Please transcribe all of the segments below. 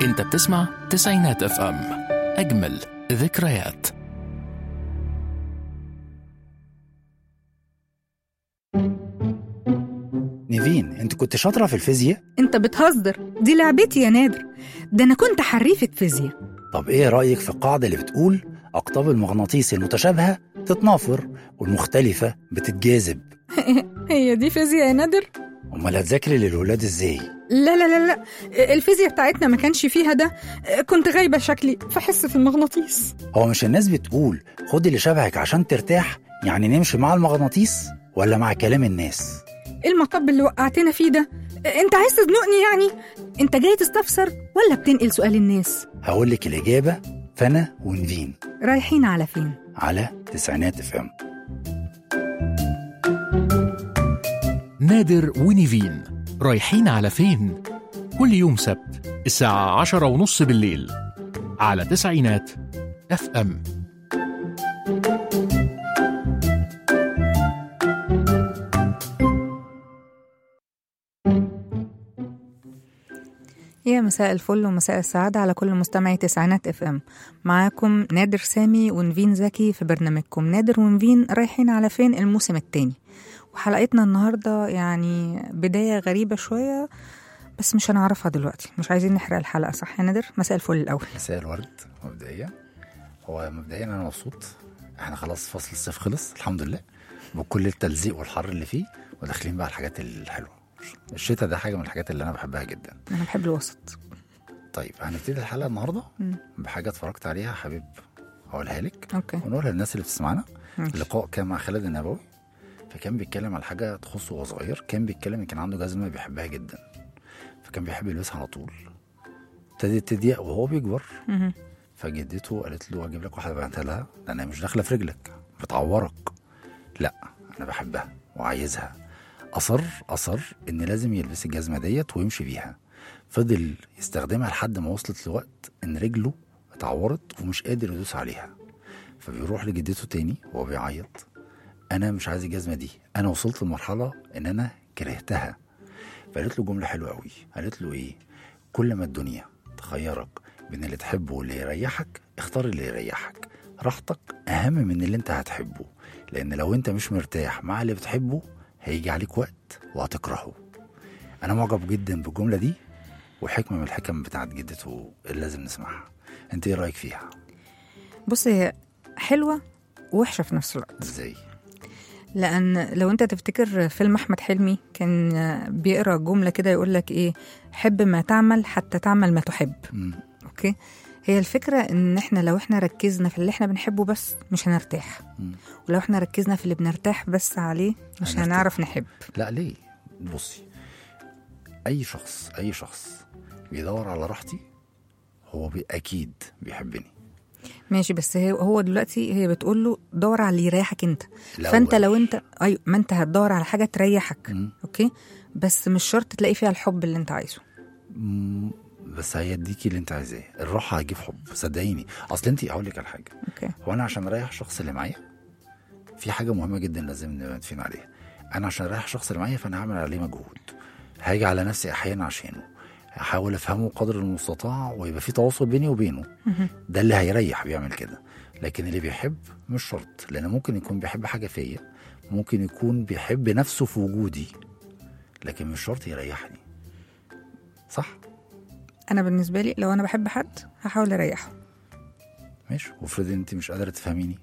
انت بتسمع تسعينات اف ام اجمل ذكريات نيفين انت كنت شاطره في الفيزياء انت بتهزر دي لعبتي يا نادر ده انا كنت حريفة فيزياء طب ايه رايك في القاعده اللي بتقول اقطاب المغناطيس المتشابهه تتنافر والمختلفه بتتجاذب هي دي فيزياء يا نادر امال هتذاكري للولاد ازاي لا لا لا لا الفيزياء بتاعتنا ما كانش فيها ده كنت غايبة شكلي في حصة المغناطيس هو مش الناس بتقول خد اللي شبهك عشان ترتاح يعني نمشي مع المغناطيس ولا مع كلام الناس ايه المطب اللي وقعتنا فيه ده انت عايز تزنقني يعني انت جاي تستفسر ولا بتنقل سؤال الناس هقول لك الاجابه فانا ونيفين رايحين على فين على تسعينات اف ام نادر ونيفين رايحين على فين؟ كل يوم سبت الساعة عشرة ونص بالليل على تسعينات اف ام يا مساء الفل ومساء السعادة على كل مستمعي تسعينات اف ام معاكم نادر سامي ونفين زكي في برنامجكم نادر ونفين رايحين على فين الموسم التاني وحلقتنا النهاردة يعني بداية غريبة شوية بس مش هنعرفها دلوقتي مش عايزين نحرق الحلقة صح يا نادر مساء الفل الأول مساء الورد مبدئيا هو مبدئيا انا مبسوط احنا خلاص فصل الصيف خلص الحمد لله بكل التلزيق والحر اللي فيه وداخلين بقى على الحاجات الحلوه الشتاء ده حاجه من الحاجات اللي انا بحبها جدا أنا بحب الوسط طيب هنبتدي الحلقه النهارده مم. بحاجه اتفرجت عليها حبيب اقولها لك أوكي ونقولها للناس اللي بتسمعنا ماشي. لقاء كان مع خالد النبوي فكان بيتكلم على حاجه تخصه وهو صغير كان بيتكلم إن كان عنده جزمه بيحبها جدا فكان بيحب يلبسها على طول ابتدت تضيق وهو بيكبر مهم. فجدته قالت له اجيب لك واحده بعتها لها لان هي مش داخله في رجلك بتعورك لا انا بحبها وعايزها اصر اصر ان لازم يلبس الجزمه ديت ويمشي بيها فضل يستخدمها لحد ما وصلت لوقت ان رجله اتعورت ومش قادر يدوس عليها فبيروح لجدته تاني وهو بيعيط انا مش عايز الجزمه دي انا وصلت لمرحله ان انا كرهتها فقالت له جمله حلوه قوي قالت له ايه كل ما الدنيا تخيرك بين اللي تحبه واللي يريحك اختار اللي يريحك راحتك اهم من اللي انت هتحبه لان لو انت مش مرتاح مع اللي بتحبه هيجي عليك وقت وهتكرهه انا معجب جدا بالجمله دي وحكمه من الحكم بتاعت جدته اللي لازم نسمعها انت ايه رايك فيها بص هي حلوة ووحشة في نفس الوقت ازاي لأن لو أنت تفتكر فيلم أحمد حلمي كان بيقرأ جملة كده يقول لك إيه حب ما تعمل حتى تعمل ما تحب مم. أوكي هي الفكرة إن إحنا لو إحنا ركزنا في اللي إحنا بنحبه بس مش هنرتاح مم. ولو إحنا ركزنا في اللي بنرتاح بس عليه مش هنرتاح. هنعرف نحب لا ليه بصي اي شخص اي شخص بيدور على راحتي هو بي اكيد بيحبني ماشي بس هي هو دلوقتي هي بتقول له دور على اللي يريحك انت الأول. فانت لو انت ايوه ما انت هتدور على حاجه تريحك مم. اوكي بس مش شرط تلاقي فيها الحب اللي انت عايزه مم، بس هيديكي اللي انت عايزاه الراحه هتجيب حب صدقيني اصل انت هقول لك على حاجه اوكي هو انا عشان اريح الشخص اللي معايا في حاجه مهمه جدا لازم نبقى متفقين عليها انا عشان اريح الشخص اللي معايا فانا هعمل عليه مجهود هاجي على نفسي احيانا عشانه هحاول افهمه قدر المستطاع ويبقى في تواصل بيني وبينه ده اللي هيريح بيعمل كده لكن اللي بيحب مش شرط لان ممكن يكون بيحب حاجه فيا ممكن يكون بيحب نفسه في وجودي لكن مش شرط يريحني صح انا بالنسبه لي لو انا بحب حد هحاول اريحه ماشي وافرضي انت مش قادره تفهميني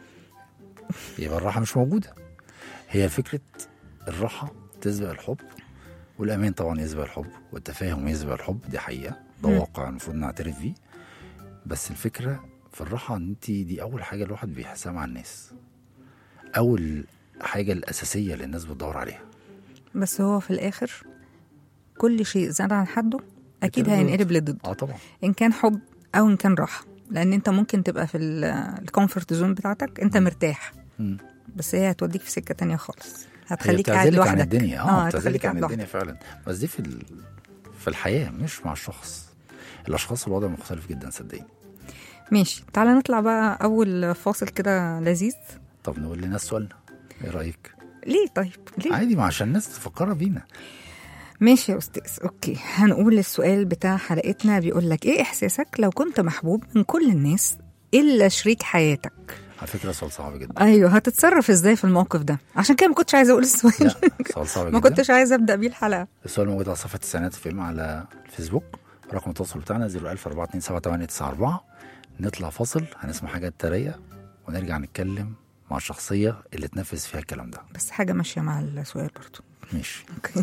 يبقى الراحه مش موجوده هي فكره الراحه تسبق الحب والامان طبعا يسبق الحب والتفاهم يسبق الحب دي حقيقه ده مم. واقع المفروض نعترف بيه بس الفكره في الراحه ان انت دي اول حاجه الواحد بيحسها مع الناس اول حاجه الاساسيه اللي الناس بتدور عليها بس هو في الاخر كل شيء زاد عن حده اكيد بتبقى هينقلب لضده اه طبعا ان كان حب او ان كان راحه لان انت ممكن تبقى في الكومفورت زون بتاعتك انت مرتاح مم. بس هي هتوديك في سكه تانية خالص هي هتخليك قاعد بتعزلك عن لوحدك الدنيا اه هتخليك بتعزلك قاعد عن لوحدك الدنيا فعلا بس دي في ال... في الحياه مش مع الشخص الاشخاص الوضع مختلف جدا صدقيني ماشي تعالى نطلع بقى اول فاصل كده لذيذ طب نقول للناس سؤالنا ايه رايك ليه طيب ليه عادي ما عشان الناس تفكرها بينا ماشي يا استاذ اوكي هنقول السؤال بتاع حلقتنا بيقول لك ايه احساسك لو كنت محبوب من كل الناس الا شريك حياتك على فكره سؤال صعب جدا ايوه هتتصرف ازاي في الموقف ده عشان كده ما كنتش عايزه اقول السؤال لا سؤال صعب ما جدا كنتش عايزه ابدا بيه الحلقه السؤال موجود على صفحه التسعينات فيلم على الفيسبوك رقم التواصل بتاعنا 010427894 نطلع فاصل هنسمع حاجات تارية ونرجع نتكلم مع الشخصية اللي تنفذ فيها الكلام ده بس حاجه ماشيه مع السؤال برضو ماشي اوكي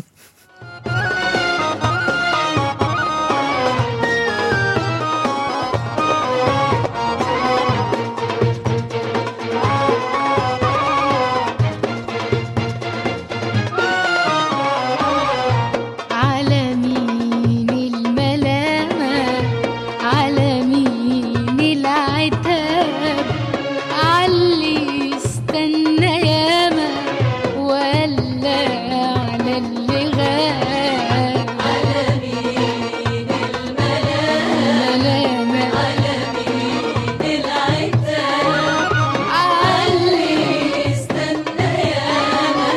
على مين الملامة على مين العتاب علي استنى ياما ولا على اللي غاب على مين الملامة على مين العتاب علي استنى ياما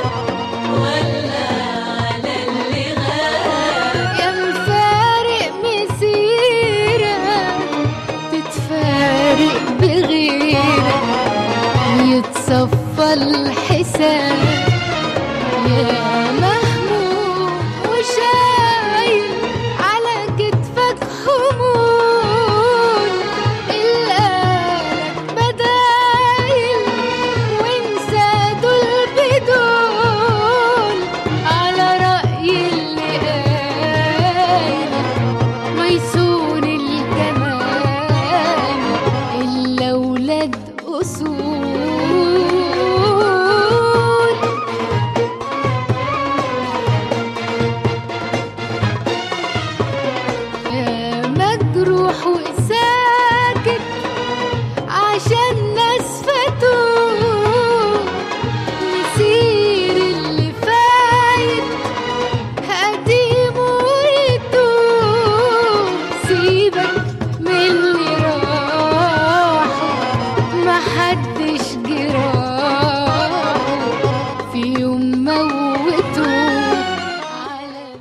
يا مفارق مسيرة تتفارق بغيرك يتصفى الحساب يا مهموم وشايل على كتفك هموم القالك بدايل وانسى دول بدول على رأي اللي قايل ميسون الجمال إلا ولاد أصول يا مجروح وساكت عشان ناس فاتوه مسير اللي فايت قديم ويتوه سيبك من اللي راح محدش جراح في يوم موتوه على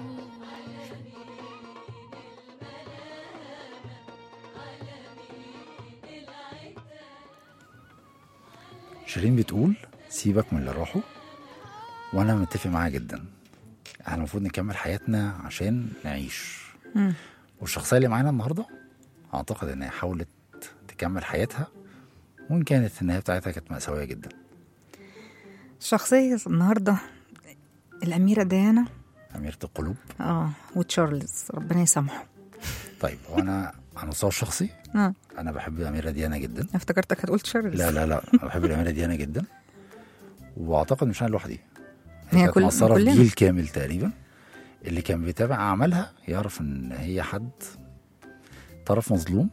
شيرين بتقول سيبك من اللي راحوا وانا متفق معاها جدا احنا المفروض نكمل حياتنا عشان نعيش مم. والشخصية اللي معانا النهاردة اعتقد ان هي حاولت تكمل حياتها وان كانت النهاية بتاعتها كانت مأساوية جدا الشخصيه النهارده الاميره ديانا أميرة القلوب اه وتشارلز ربنا يسامحه طيب وانا على المستوى الشخصي اه انا بحب الأميرة ديانا جدا افتكرتك هتقول تشارلز لا لا لا أنا بحب الأميرة ديانا جدا واعتقد مش انا لوحدي هي كانت كل- مأثرة في كلنا. جيل كامل تقريبا اللي كان بيتابع أعمالها يعرف إن هي حد طرف مظلوم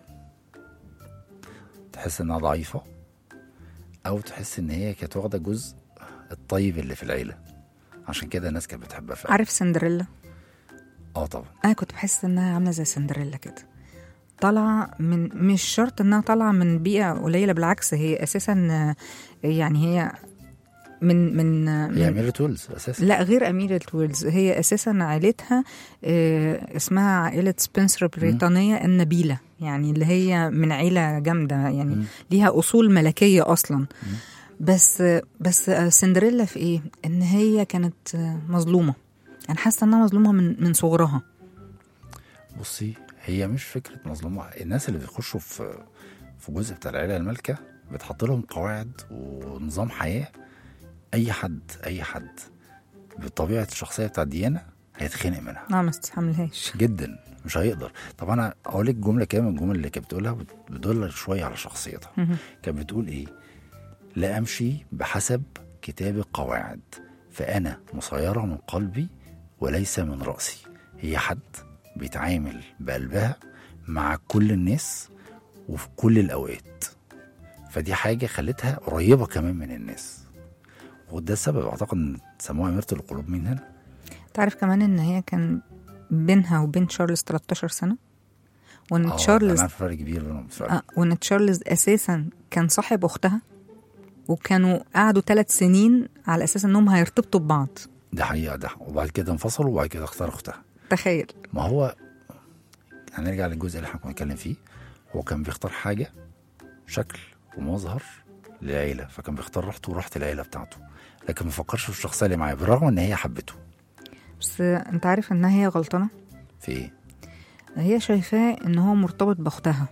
تحس إنها ضعيفة أو تحس إن هي كانت واخدة جزء الطيب اللي في العيلة عشان كده الناس كانت بتحبها فعلا عارف سندريلا اه طبعا انا كنت بحس انها عامله زي سندريلا كده طالعه من مش شرط انها طالعه من بيئه قليله بالعكس هي اساسا آه، يعني هي من من هي من أميرة ويلز أساسا لا غير أميرة ويلز هي أساسا عائلتها آه، اسمها عائلة سبنسر البريطانية النبيلة يعني اللي هي من عيلة جامدة يعني مم. ليها أصول ملكية أصلا بس بس آه، سندريلا في إيه؟ إن هي كانت آه، مظلومة أنا حاسة إنها مظلومة من من صغرها بصي هي مش فكرة مظلومة الناس اللي بيخشوا في في جزء بتاع العيلة المالكة بتحط لهم قواعد ونظام حياة أي حد أي حد بطبيعة الشخصية بتاع ديانا هيتخنق منها لا ما استحملهاش جدا مش هيقدر طب انا اقول لك جمله كده من الجمل اللي كانت بتقولها بت- بتدل شويه على شخصيتها مهم. كانت بتقول ايه لا امشي بحسب كتاب القواعد فانا مسيره من قلبي وليس من راسي هي حد بيتعامل بقلبها مع كل الناس وفي كل الاوقات فدي حاجه خلتها قريبه كمان من الناس وده السبب اعتقد ان سموها اميره القلوب من هنا تعرف كمان إن هي كان بينها وبين تشارلز 13 سنة وإن اه تشارلز كمان فرق كبير بينهم فعلا آه وان تشارلز اساسا كان صاحب اختها وكانوا قعدوا ثلاث سنين على اساس انهم هيرتبطوا ببعض ده حقيقه ده وبعد كده انفصلوا وبعد كده اختار اختها تخيل ما هو هنرجع للجزء اللي احنا كنا بنتكلم فيه هو كان بيختار حاجه شكل ومظهر للعيله فكان بيختار راحته وراحه العيله بتاعته لكن ما فكرش في الشخصيه اللي معاه بالرغم ان هي حبته بس انت عارف انها هي غلطانه في ايه هي شايفاه ان هو مرتبط باختها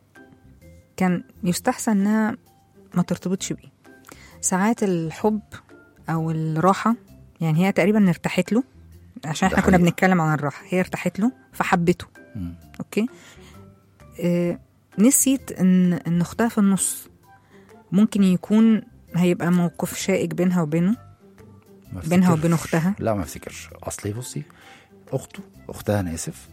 كان يستحسن انها ما ترتبطش بيه ساعات الحب او الراحه يعني هي تقريبا ارتاحت له عشان ده احنا كنا حقيقة. بنتكلم عن الراحه هي ارتاحت له فحبته مم. اوكي اه نسيت ان ان اختها في النص ممكن يكون هيبقى موقف شائك بينها وبينه ما بينها افتكرش. وبين أختها؟ لا ما افتكرش اصلي بصي اخته اختها انا اسف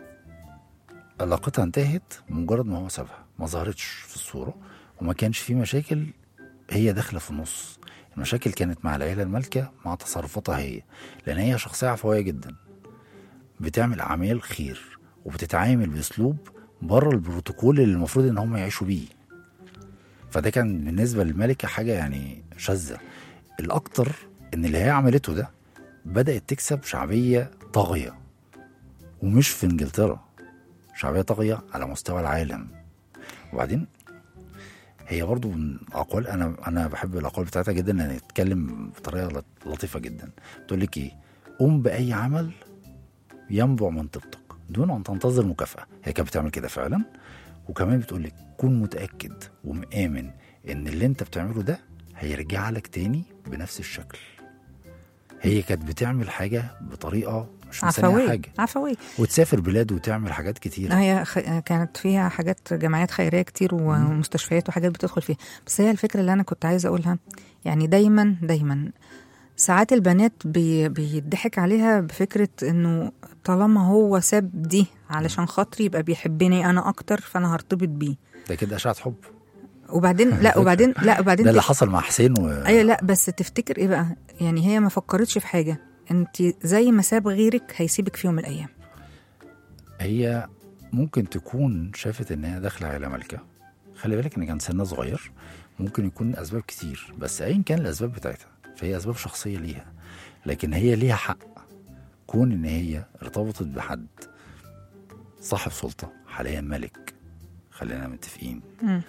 علاقتها انتهت مجرد ما هو سابها ما ظهرتش في الصوره وما كانش في مشاكل هي داخله في النص المشاكل كانت مع العيله المالكه مع تصرفاتها هي لان هي شخصيه عفويه جدا بتعمل اعمال خير وبتتعامل باسلوب بره البروتوكول اللي المفروض ان هم يعيشوا بيه فده كان بالنسبه للملكه حاجه يعني شاذه الاكتر ان اللي هي عملته ده بدات تكسب شعبيه طاغيه ومش في انجلترا شعبيه طاغيه على مستوى العالم وبعدين هي برضو من اقوال انا انا بحب الاقوال بتاعتها جدا انها تتكلم بطريقه لط- لطيفه جدا بتقول لك ايه قم باي عمل ينبع من طيبتك دون ان تنتظر مكافاه هي كانت بتعمل كده فعلا وكمان بتقول لك كن متاكد ومآمن ان اللي انت بتعمله ده هيرجع لك تاني بنفس الشكل هي كانت بتعمل حاجه بطريقه مش مستنيه عفويه حاجه عفويه وتسافر بلاد وتعمل حاجات كتيره هي خ... كانت فيها حاجات جمعيات خيريه كتير ومستشفيات وحاجات بتدخل فيها بس هي الفكره اللي انا كنت عايزه اقولها يعني دايما دايما ساعات البنات بي... بيضحك عليها بفكره انه طالما هو ساب دي علشان خاطري يبقى بيحبني انا اكتر فانا هرتبط بيه ده كده اشاعه حب وبعدين لا وبعدين لا وبعدين ده اللي تف- حصل مع حسين و... ايوه لا بس تفتكر ايه بقى يعني هي ما فكرتش في حاجه انت زي ما ساب غيرك هيسيبك في يوم من الايام هي ممكن تكون شافت ان هي داخله على ملكه خلي بالك ان كان سنها صغير ممكن يكون اسباب كتير بس ايا كان الاسباب بتاعتها فهي اسباب شخصيه ليها لكن هي ليها حق كون ان هي ارتبطت بحد صاحب سلطه حاليا ملك خلينا متفقين مم.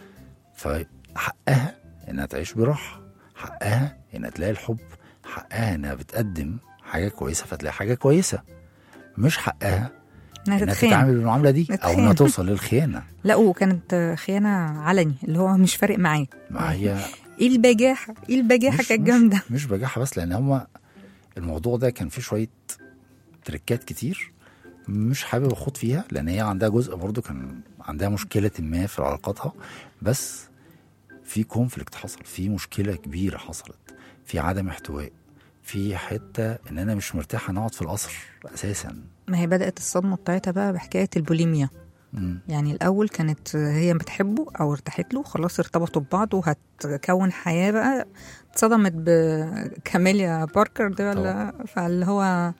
فحقها انها تعيش براحه حقها انها تلاقي الحب حقها انها بتقدم حاجه كويسه فتلاقي حاجه كويسه مش حقها انها انها تتخان تتعامل بالمعامله دي او تتخان. انها توصل للخيانه لا وكانت خيانه علني اللي هو مش فارق معاه ما هي ايه البجاحه ايه البجاحه مش- كانت مش- جامده مش بجاحه بس لان هما الموضوع ده كان فيه شويه تريكات كتير مش حابب اخوض فيها لان هي عندها جزء برضو كان عندها مشكله ما في علاقاتها بس في كونفليكت حصل في مشكله كبيره حصلت في عدم احتواء في حته ان انا مش مرتاحه نقعد في القصر اساسا ما هي بدات الصدمه بتاعتها بقى بحكايه البوليميا مم. يعني الاول كانت هي بتحبه او ارتاحت له خلاص ارتبطوا ببعض وهتكون حياه بقى اتصدمت بكاميليا باركر ده ولا فاللي هو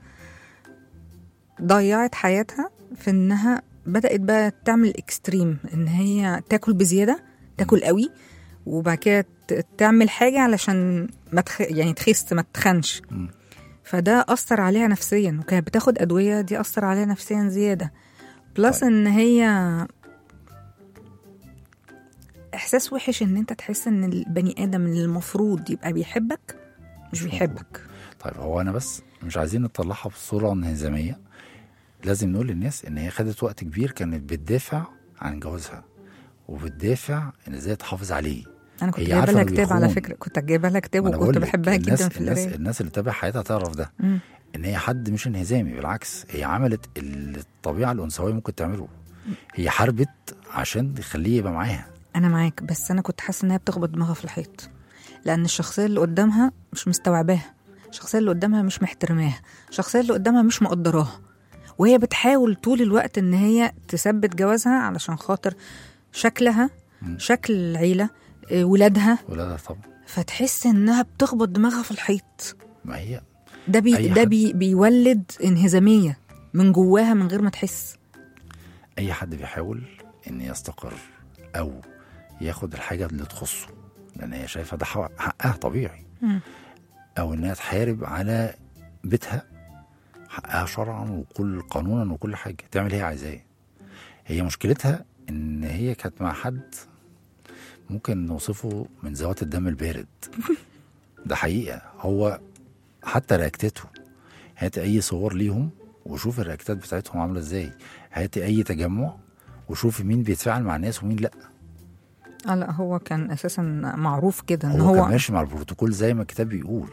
ضيعت حياتها في انها بدات بقى تعمل اكستريم ان هي تاكل بزياده تاكل قوي وبعد كده ت- تعمل حاجه علشان ما تخ... يعني تخس ما تخنش مم. فده اثر عليها نفسيا وكانت بتاخد ادويه دي اثر عليها نفسيا زياده بلس طيب. ان هي احساس وحش ان انت تحس ان البني ادم اللي المفروض يبقى بيحبك مش مش بيحبك طيب هو انا بس مش عايزين نطلعها بصوره انهزاميه لازم نقول للناس ان هي خدت وقت كبير كانت بتدافع عن جوازها وبتدافع ان ازاي تحافظ عليه انا كنت هي جايبه عارفة لها إنه كتاب على بيخون. فكره كنت جايبه لها كتاب ما أنا وكنت بقول لك، بحبها الناس جدا في الناس, القرايه الناس اللي تابع حياتها تعرف ده مم. ان هي حد مش انهزامي بالعكس هي عملت اللي الطبيعه الانثويه ممكن تعمله هي حاربت عشان تخليه يبقى معاها انا معاك بس انا كنت حاسه ان هي بتخبط دماغها في الحيط لان الشخصيه اللي قدامها مش مستوعباها الشخصيه اللي قدامها مش محترماها الشخصيه اللي قدامها مش مقدراها وهي بتحاول طول الوقت ان هي تثبت جوازها علشان خاطر شكلها مم. شكل العيله آه، ولادها ولادها طبعا فتحس انها بتخبط دماغها في الحيط ما هي ده بي أي ده حد. بي بيولد انهزاميه من جواها من غير ما تحس اي حد بيحاول ان يستقر او ياخد الحاجه اللي تخصه لان هي شايفه ده حق- حقها طبيعي مم. او انها تحارب على بيتها حقها شرعا وكل قانونا وكل حاجه تعمل اللي هي عايزاه هي مشكلتها ان هي كانت مع حد ممكن نوصفه من ذوات الدم البارد ده حقيقه هو حتى رياكتاته هات اي صور ليهم وشوف الرياكتات بتاعتهم عامله ازاي هات اي تجمع وشوف مين بيتفاعل مع الناس ومين لا اه لا هو كان اساسا معروف كده ان هو, هو, كان ماشي مع البروتوكول زي ما الكتاب بيقول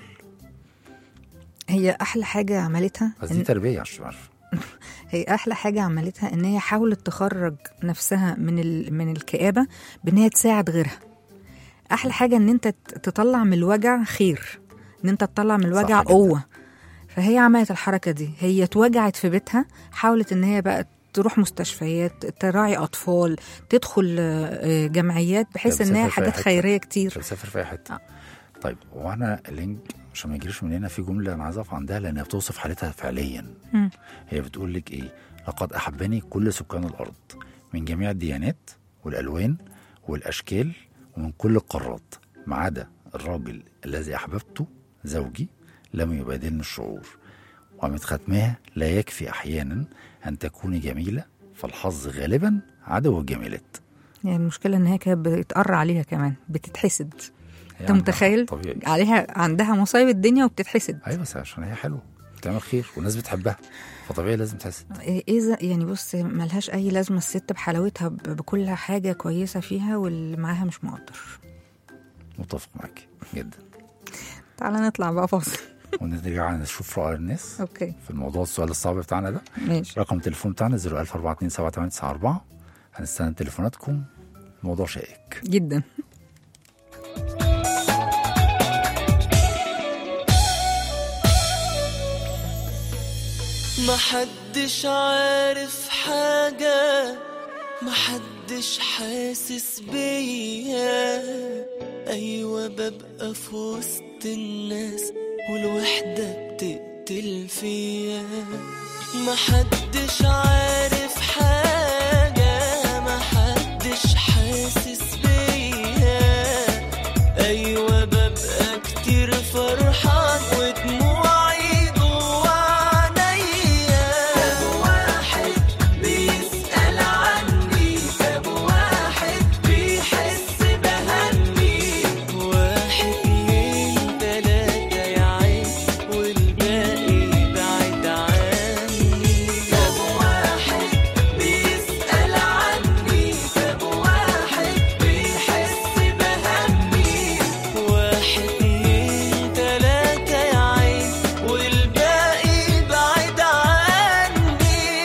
هي احلى حاجه عملتها بس دي إن- تربيه عشان عارف هي احلى حاجه عملتها ان هي حاولت تخرج نفسها من ال... من الكآبه بان هي تساعد غيرها احلى حاجه ان انت ت- تطلع من الوجع خير ان انت تطلع من الوجع جدا. قوه فهي عملت الحركه دي هي اتوجعت في بيتها حاولت ان هي بقى تروح مستشفيات تراعي اطفال تدخل آه، جمعيات بحيث ان هي بتسافر في أي حاجات حتة. خيريه مش كتير هتسافر في اي حته آه. طيب وانا اللينك عشان ما يجريش من هنا في جمله انا عايز اقف عندها لانها بتوصف حالتها فعليا مم. هي بتقول لك ايه لقد احبني كل سكان الارض من جميع الديانات والالوان والاشكال ومن كل القارات ما عدا الراجل الذي احببته زوجي لم يبادلني الشعور ومن ختمها لا يكفي احيانا ان تكوني جميله فالحظ غالبا عدو الجميلات يعني المشكله ان هي كانت بتقر عليها كمان بتتحسد هي انت عندها متخيل طبيعي عليها عندها مصايب الدنيا وبتتحسد ايوه بس عشان هي حلوه بتعمل خير والناس بتحبها فطبيعي لازم تحس ايه ز- يعني بص ملهاش اي لازمه الست بحلاوتها ب- بكل حاجه كويسه فيها واللي معاها مش مقدر متفق معاكي جدا تعالى نطلع بقى فاصل ونرجع نشوف رأي الناس اوكي في الموضوع السؤال الصعب بتاعنا ده ماشي رقم التليفون بتاعنا 014278994 هنستنى تليفوناتكم موضوع شائك جدا محدش عارف حاجة محدش حاسس بيا أيوة ببقى في وسط الناس والوحدة بتقتل فيا محدش عارف حاجة محدش حاسس بيا أيوة ببقى كتير فرحان ودموعي جوا عينيا طب واحد بيسأل عني طب واحد بيحس بهمي واحد اتنين تلاتة يا عين والباقي بعيد عني طب واحد بيسأل عني طب واحد بيحس بهمي واحد اتنين تلاتة يا عين والباقي بعيد عني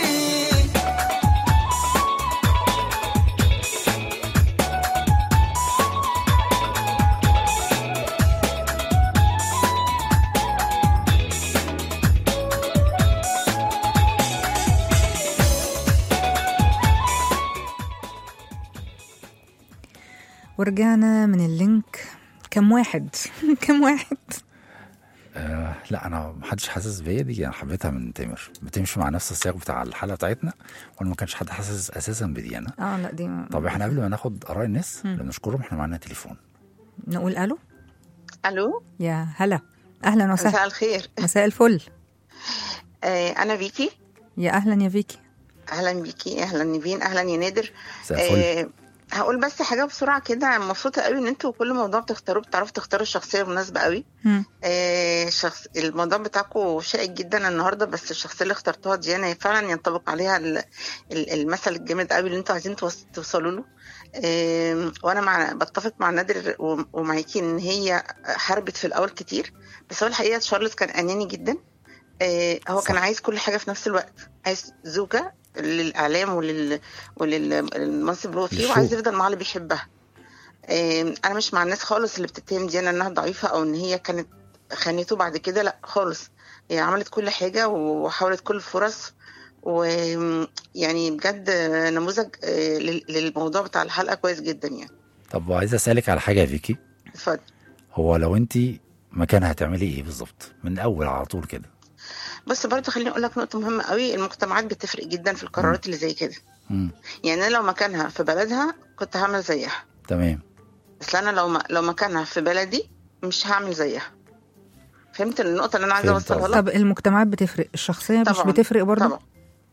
ورجعنا من اللينك كم واحد كم واحد آه لا انا محدش حاسس بيا دي انا حبيتها من تامر بتمشي مع نفس السياق بتاع الحلقه بتاعتنا وانا ما كانش حد حاسس اساسا بدي انا اه لا دي طب احنا قبل ما ناخد اراء الناس بنشكرهم احنا معانا تليفون نقول الو الو يا هلا اهلا وسهلا مساء الخير مساء الفل آه انا فيكي يا اهلا يا فيكي اهلا بيكي اهلا نيفين اهلا يا نادر مساء الفل آه هقول بس حاجه بسرعه كده مبسوطه قوي ان انتوا كل موضوع بتختاروه بتعرفوا تختاروا الشخصيه المناسبه قوي مم. آه شخص الموضوع بتاعكم شائك جدا النهارده بس الشخصيه اللي اخترتوها ديانا هي فعلا ينطبق عليها ال- ال- المثل الجامد قوي اللي انتوا عايزين توص- توصلوا له آه وانا مع بتفق مع نادر وم- ومعاكي ان هي حاربت في الاول كتير بس هو الحقيقه شارلوت كان اناني جدا آه هو صح. كان عايز كل حاجه في نفس الوقت عايز زوجه للاعلام ولل وللمنصب اللي هو فيه للشو. وعايز يفضل مع اللي بيحبها آه انا مش مع الناس خالص اللي بتتهم ديانا انها ضعيفه او ان هي كانت خانته بعد كده لا خالص هي عملت كل حاجه وحاولت كل الفرص ويعني بجد نموذج آه، لل- للموضوع بتاع الحلقه كويس جدا يعني طب وعايز اسالك على حاجه يا فيكي اتفضل هو لو انت مكانها هتعملي ايه بالظبط من اول على طول كده بس برضه خليني اقول لك نقطه مهمه قوي المجتمعات بتفرق جدا في القرارات اللي زي كده مم. يعني انا لو مكانها في بلدها كنت هعمل زيها تمام بس انا لو ما لو مكانها في بلدي مش هعمل زيها فهمت النقطه اللي انا عايزه فهمت اوصلها لك طب المجتمعات بتفرق الشخصيه مش طبعاً، بتفرق برضه طبعا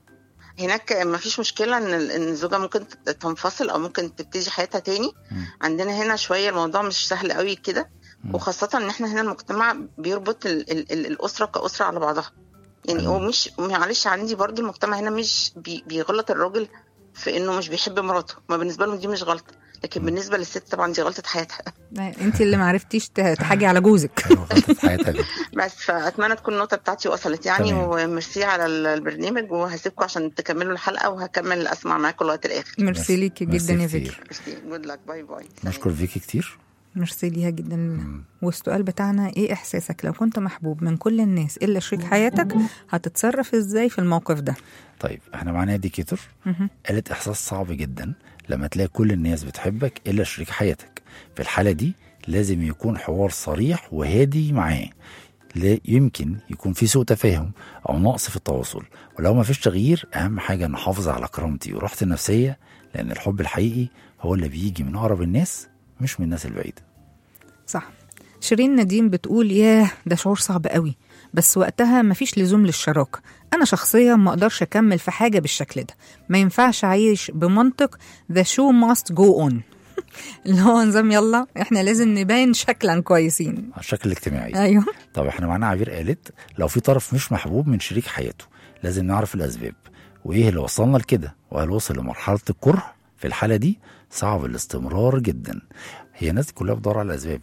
هناك ما فيش مشكله ان ال- ان الزوجه ممكن تت- تنفصل او ممكن تبتدي حياتها تاني مم. عندنا هنا شويه الموضوع مش سهل قوي كده مم. وخاصه ان احنا هنا المجتمع بيربط ال ال ال الاسره كاسره على بعضها يعني مم. هو مش معلش عندي برضو المجتمع هنا مش بي بيغلط الراجل في انه مش بيحب مراته ما بالنسبه لهم دي مش غلطه لكن مم. بالنسبه للست طبعا دي غلطه حياتها انت اللي معرفتيش ت- تحاجي على جوزك أيوة، غلطة في حياتها دي بس فاتمنى تكون النقطه بتاعتي وصلت يعني تمام. وميرسي على ال- البرنامج وهسيبكم عشان تكملوا الحلقه وهكمل اسمع معاكم لغايه الاخر ميرسي ليكي ميرسي جدا يا كتير. فكري ميرسي جود لك باي باي نشكر فيكي كتير ميرسي ليها جدا مم. والسؤال بتاعنا ايه احساسك لو كنت محبوب من كل الناس الا شريك حياتك هتتصرف ازاي في الموقف ده طيب احنا معانا ديكيتور مهم. قالت احساس صعب جدا لما تلاقي كل الناس بتحبك الا شريك حياتك في الحاله دي لازم يكون حوار صريح وهادي معاه لا يمكن يكون في سوء تفاهم او نقص في التواصل ولو ما فيش تغيير اهم حاجه نحافظ على كرامتي وراحتي النفسيه لان الحب الحقيقي هو اللي بيجي من اقرب الناس مش من الناس البعيده صح شيرين نديم بتقول ياه ده شعور صعب قوي بس وقتها مفيش لزوم للشراكة أنا شخصيا ما أقدرش أكمل في حاجة بالشكل ده ما ينفعش أعيش بمنطق the show must go on اللي هو نظام يلا احنا لازم نبين شكلا كويسين على الشكل الاجتماعي ايوه طب احنا معانا عبير قالت لو في طرف مش محبوب من شريك حياته لازم نعرف الاسباب وايه اللي وصلنا لكده وهل وصل لمرحله الكره في الحاله دي صعب الاستمرار جدا هي الناس دي كلها بتدور على الاسباب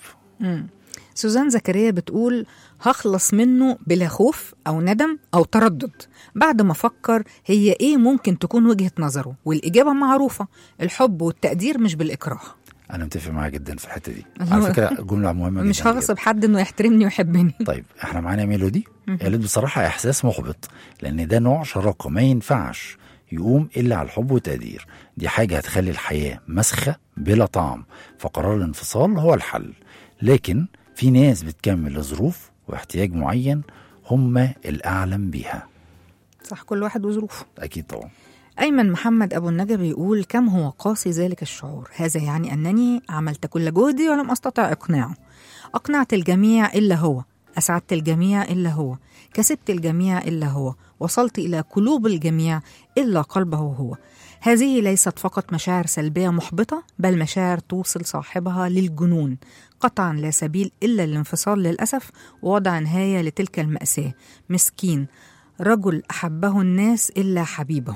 سوزان زكريا بتقول هخلص منه بلا خوف أو ندم أو تردد بعد ما أفكر هي إيه ممكن تكون وجهة نظره والإجابة معروفة الحب والتقدير مش بالإكراه انا متفق معاها جدا في الحته دي اللي على هو- فكره جمله مهمه مش جدا هغصب حد إنه يحترمني ويحبني طيب احنا معانا ميلودي قالت بصراحه احساس محبط لان ده نوع شراكه ما ينفعش يقوم الا على الحب والتقدير دي حاجه هتخلي الحياه مسخه بلا طعم فقرار الانفصال هو الحل لكن في ناس بتكمل لظروف واحتياج معين هم الاعلم بيها صح كل واحد وظروفه اكيد طبعا أيمن محمد أبو النجا بيقول كم هو قاسي ذلك الشعور هذا يعني أنني عملت كل جهدي ولم أستطع إقناعه أقنعت الجميع إلا هو أسعدت الجميع إلا هو كسبت الجميع إلا هو وصلت إلى قلوب الجميع إلا قلبه هو هذه ليست فقط مشاعر سلبية محبطة بل مشاعر توصل صاحبها للجنون قطعا لا سبيل إلا الانفصال للأسف ووضع نهاية لتلك المأساة مسكين رجل أحبه الناس إلا حبيبه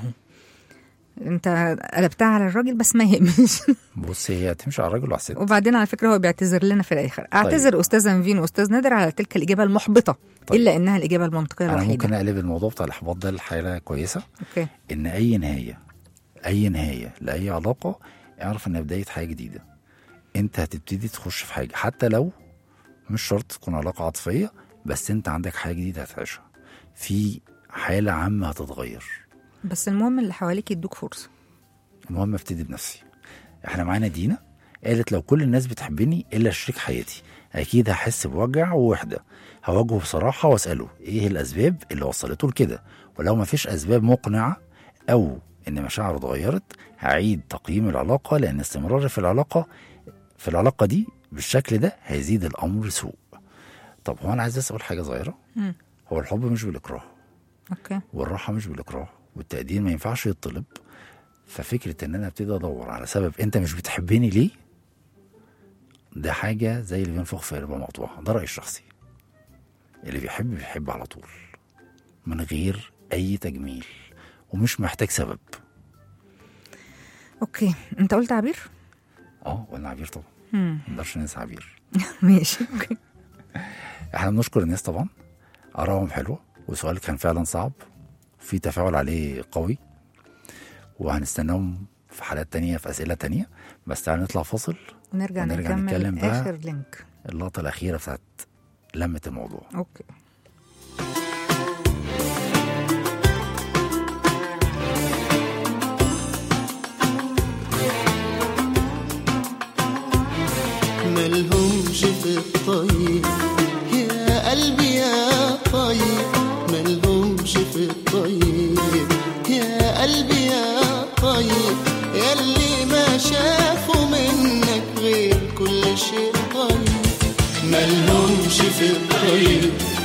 انت قلبتها على الراجل بس ما يهمش بص هي تمشي على الراجل وعلى الست وبعدين على فكره هو بيعتذر لنا في الاخر اعتذر استاذه نفين واستاذ نادر على تلك الاجابه المحبطه طيب. الا انها الاجابه المنطقيه انا الوحيده ممكن اقلب الموضوع بتاع الاحباط ده لحاله كويسه اوكي ان اي نهايه اي نهايه لاي علاقه اعرف انها بدايه حاجه جديده انت هتبتدي تخش في حاجه حتى لو مش شرط تكون علاقه عاطفيه بس انت عندك حاجه جديده هتعيشها في حاله عامه هتتغير بس المهم اللي حواليك يدوك فرصه المهم ابتدي بنفسي احنا معانا دينا قالت لو كل الناس بتحبني الا شريك حياتي اكيد هحس بوجع ووحده هواجهه بصراحه واساله ايه الاسباب اللي وصلته لكده ولو مفيش اسباب مقنعه او ان مشاعره اتغيرت هعيد تقييم العلاقه لان استمراري في العلاقه في العلاقه دي بالشكل ده هيزيد الامر سوء طب هو انا عايز اسال حاجه صغيره مم. هو الحب مش بالاكراه اوكي والراحه مش بالاكراه والتقدير ما ينفعش يطلب ففكره ان انا ابتدي ادور على سبب انت مش بتحبني ليه ده حاجه زي اللي بينفخ في قلبه مقطوعه ده رايي الشخصي اللي بيحب بيحب على طول من غير اي تجميل ومش محتاج سبب اوكي انت قلت عبير اه ولا عبير طبعا مم. ما نقدرش ننسى عبير ماشي اوكي احنا بنشكر الناس طبعا ارائهم حلوه وسؤال كان فعلا صعب في تفاعل عليه قوي وهنستناهم في حالات تانية في أسئلة تانية بس تعالى نطلع فاصل ونرجع, ونرجع نكمل نتكلم بقى. اخر لينك اللقطة الأخيرة بتاعت لمة الموضوع اوكي ملهمش في الطيب يا قلبي يا طيب ملهمش في الطيب يا قلبي يا طيب ياللي ما شافوا منك غير كل شيء طيب ملهمش في الطيب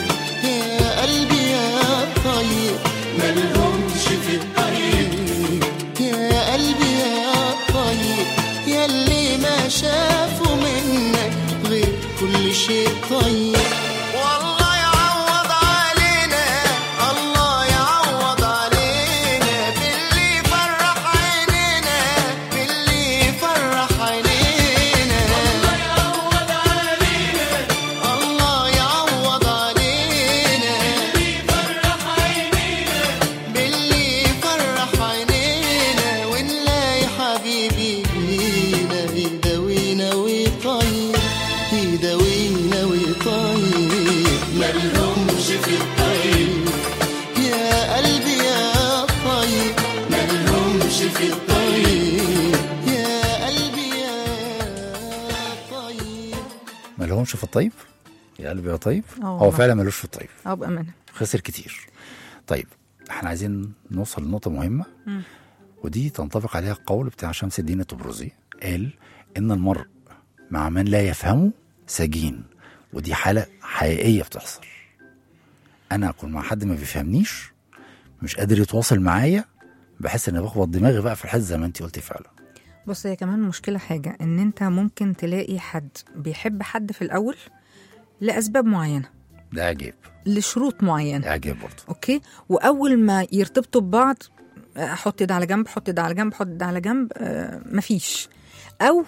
لهمش في الطيب يا قلبي يا طيب آه هو والله. فعلا ملوش في الطيب اه بامانه خسر كتير طيب احنا عايزين نوصل لنقطة مهمة مم. ودي تنطبق عليها القول بتاع شمس الدين الطبرزي قال إن المرء مع من لا يفهمه سجين ودي حالة حقيقية بتحصل أنا أكون مع حد ما بيفهمنيش مش قادر يتواصل معايا بحس إن بخبط دماغي بقى في الحس زي ما أنت قلتي فعلا بص هي كمان مشكله حاجه ان انت ممكن تلاقي حد بيحب حد في الاول لاسباب معينه ده إعجاب لشروط معينه إعجاب برضه اوكي واول ما يرتبطوا ببعض آه، حط ده على جنب حط ده على جنب حط ده على جنب آه، مفيش او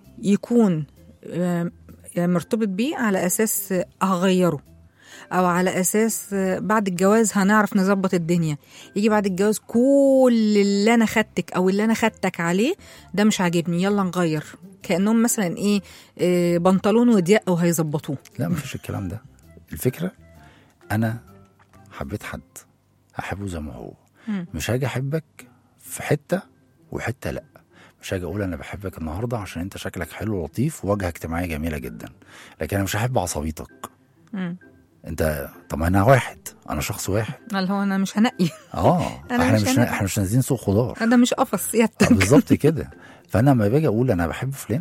يكون آه، مرتبط بيه على اساس آه، هغيره او على اساس آه، بعد الجواز هنعرف نظبط الدنيا يجي بعد الجواز كل اللي انا خدتك او اللي انا خدتك عليه ده مش عاجبني يلا نغير كانهم مثلا ايه آه، بنطلون وضيق وهيظبطوه لا مفيش الكلام ده الفكرة أنا حبيت حد هحبه زي ما هو مم. مش هاجي أحبك في حتة وحتة لأ مش هاجي أقول أنا بحبك النهاردة عشان أنت شكلك حلو ولطيف وواجهة اجتماعية جميلة جدا لكن أنا مش هحب عصبيتك مم. أنت طب ما أنا واحد أنا شخص واحد اللي هو انا مش هنقي اه أنا احنا مش مش أنا. احنا مش نازلين سوق خضار انا مش قفص آه، سيادتك بالظبط كده فانا لما باجي اقول انا بحب فلان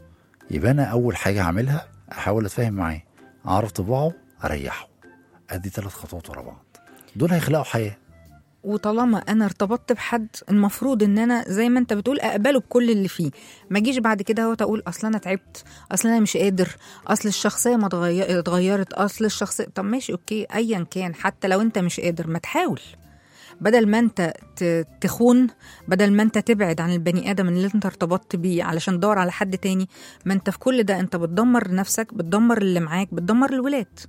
يبقى انا اول حاجه هعملها احاول اتفاهم معاه اعرف طباعه اريحه ادي ثلاث خطوات ورا بعض دول هيخلقوا حياه وطالما انا ارتبطت بحد المفروض ان انا زي ما انت بتقول اقبله بكل اللي فيه ما اجيش بعد كده هو اقول اصل انا تعبت اصل انا مش قادر اصل الشخصيه ما اتغير- اتغيرت اصل الشخصيه طب ماشي اوكي ايا كان حتى لو انت مش قادر ما تحاول بدل ما انت ت- تخون بدل ما انت تبعد عن البني ادم اللي انت ارتبطت بيه علشان تدور على حد تاني ما انت في كل ده انت بتدمر نفسك بتدمر اللي معاك بتدمر الولاد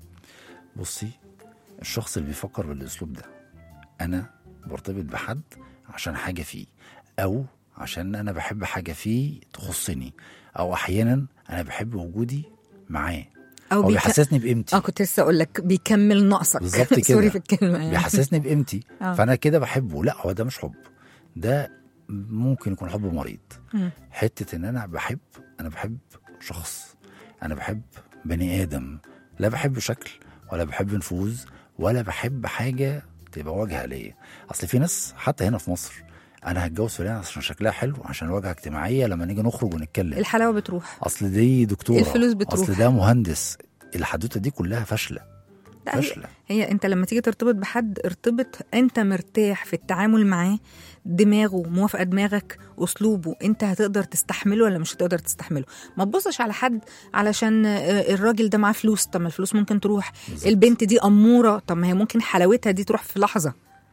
بصي الشخص اللي بيفكر بالاسلوب ده انا برتبط بحد عشان حاجه فيه او عشان انا بحب حاجه فيه تخصني او احيانا انا بحب وجودي معاه او او بيك... بيحسسني بقيمتي اه كنت لسه اقول لك بيكمل نقصك بالظبط كده. سوري في الكلمه يعني. بيحسسني بقيمتي آه. فانا كده بحبه لا هو ده مش حب ده ممكن يكون حب مريض مم. حته ان انا بحب انا بحب شخص انا بحب بني ادم لا بحب شكل ولا بحب نفوذ ولا بحب حاجه تبقى واجهه ليا اصل في ناس حتى هنا في مصر انا هتجوز فلان عشان شكلها حلو عشان واجهه اجتماعيه لما نيجي نخرج ونتكلم الحلاوه بتروح اصل دي دكتوره الفلوس بتروح. اصل ده مهندس الحدوته دي كلها فاشله لا هي, فاشله هي انت لما تيجي ترتبط بحد ارتبط انت مرتاح في التعامل معاه دماغه موافقه دماغك اسلوبه انت هتقدر تستحمله ولا مش هتقدر تستحمله ما تبصش على حد علشان آه، الراجل ده معاه فلوس طب ما الفلوس ممكن تروح بالظبط. البنت دي اموره طب ما هي ممكن حلاوتها دي تروح في لحظه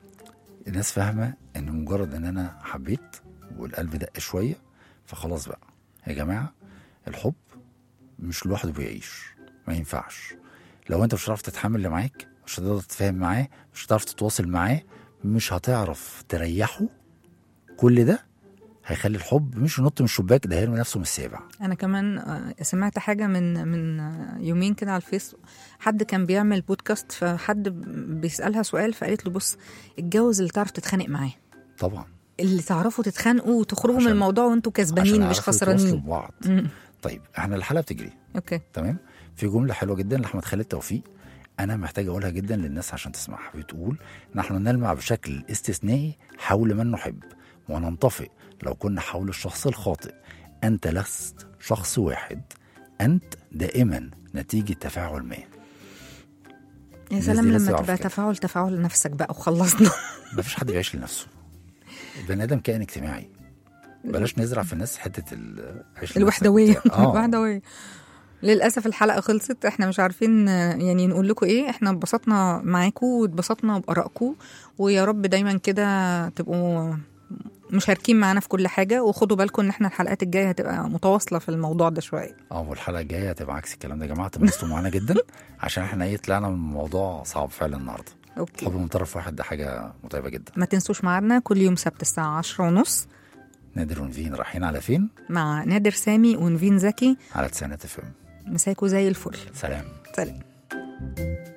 الناس فاهمه ان مجرد ان انا حبيت والقلب دق شويه فخلاص بقى يا جماعه الحب مش لوحده بيعيش ما ينفعش لو انت مش هتعرف تتحمل اللي معاك مش هتقدر تتفاهم معاه مش هتعرف تتواصل معاه مش هتعرف تريحه كل ده هيخلي الحب مش ينط من الشباك ده هيرمي نفسه من السابع انا كمان آه، سمعت حاجه من من آه، يومين كده على الفيس حد كان بيعمل بودكاست فحد بيسالها سؤال فقالت له بص اتجوز اللي تعرف تتخانق معاه طبعا اللي تعرفوا تتخانقوا وتخرجوا من عشان- الموضوع وانتوا عشان كسبانين مش يعرفوا يتواصلوا خسرانين ببعض مم. طيب احنا الحلقه بتجري اوكي تمام في جمله حلوه جدا لاحمد خالد توفيق انا محتاج اقولها جدا للناس عشان تسمعها بتقول نحن نلمع بشكل استثنائي حول من نحب وننطفئ لو كنا حول الشخص الخاطئ انت لست شخص واحد انت دائما نتيجه تفاعل ما يا الناس سلام دي لازم لما تعرف تبقى كده. تفاعل تفاعل نفسك بقى وخلصنا مفيش حد بيعيش لنفسه البني ادم كائن اجتماعي بلاش نزرع في الناس حته ال- عيش لنفسك الوحدويه وبتاع. اه الوحدويه للاسف الحلقه خلصت احنا مش عارفين آه، يعني نقول لكم ايه احنا اتبسطنا معاكم واتبسطنا بارائكم ويا رب دايما كده تبقوا مشاركين معانا في كل حاجه وخدوا بالكم ان احنا الحلقات الجايه هتبقى متواصله في الموضوع ده شويه اه والحلقه الجايه هتبقى عكس الكلام ده يا جماعه تنبسطوا معانا جدا عشان احنا ايه طلعنا من موضوع صعب فعلا النهارده اوكي حب من طرف واحد ده حاجه متعبه جدا ما تنسوش معانا كل يوم سبت الساعه 10 ونص نادر ونفين رايحين على فين مع نادر سامي ونفين زكي على تسعينات اف ام مساكوا زي الفل سلام سلام